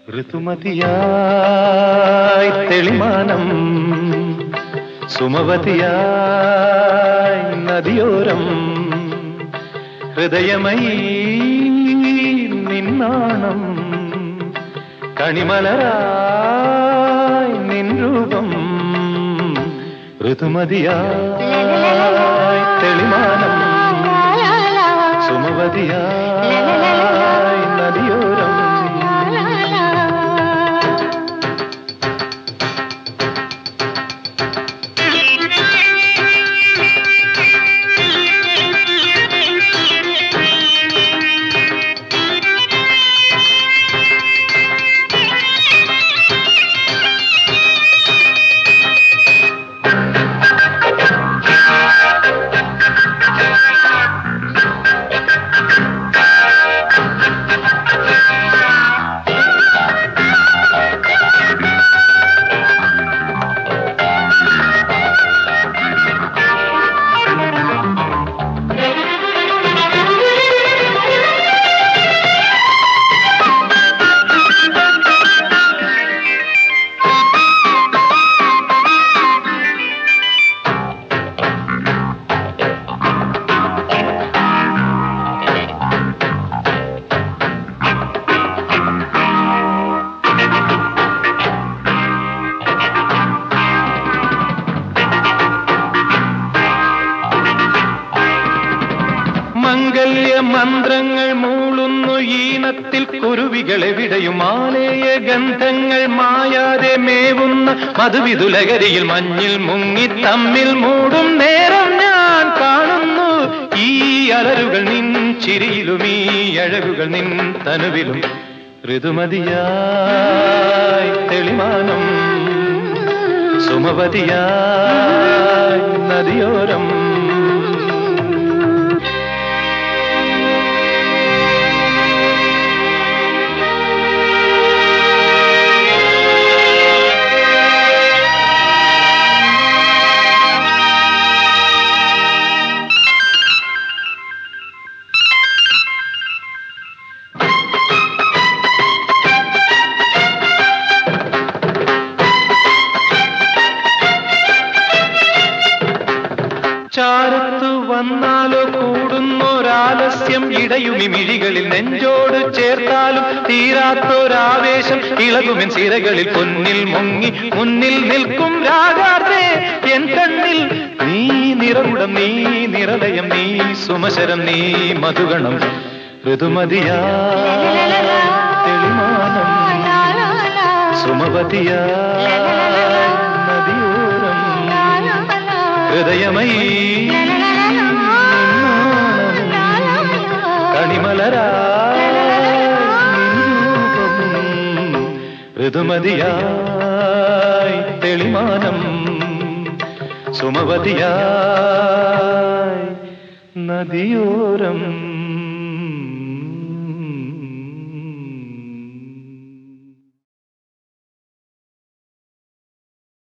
ഋതുമതിയായി തെളിമാനം സുമവതിയായി നദിയോരം ഹൃദയമയി നിന്നാണം കണിമലരായി നിൻ രൂപം ഋതുമതിയായി തെളിമാനം സുമവതിയായി നദിയോരം മംഗല്യ മന്ത്രങ്ങൾ മൂളുന്നു ഈണത്തിൽ കുരുവികളെവിടെയും ആലേയ ഗന്ധങ്ങൾ മായാതെ മേവുന്ന മധുവിതുലകരിയിൽ മഞ്ഞിൽ മുങ്ങി തമ്മിൽ മൂടും നേരം ഞാൻ കാണുന്നു ഈ അലരുകൾ നിൻ ചിരിയിലും ഈ അഴകുകൾ നിൻ തനുവിലും ഋതുമതിയായി തെളിമാനം സുമവതിയായി നദിയോരം ചാരത്തു വന്നാലോ കൂടുന്നൊരാലസ്യം ഇടയുമി മിഴികളിൽ നെഞ്ചോട് ചേർത്താലും തീരാത്തൊരാവേശം ഇളകുമെൻ സിരകളിൽ പൊന്നിൽ മുങ്ങി മുന്നിൽ നിൽക്കും രാഗാർത്തേ എൻ കണ്ണിൽ നീ നിറകുടം നീ നിറലയം നീ സുമശരം നീ മധുഗണം ഋതുമതിയാ തെളിമാനം സുമവതിയാ നദിയോരം ഹൃദയമയി കണിമലരാ ഋതുമതിയായി തെളിമാനം സുമവതിയായി നദിയോരം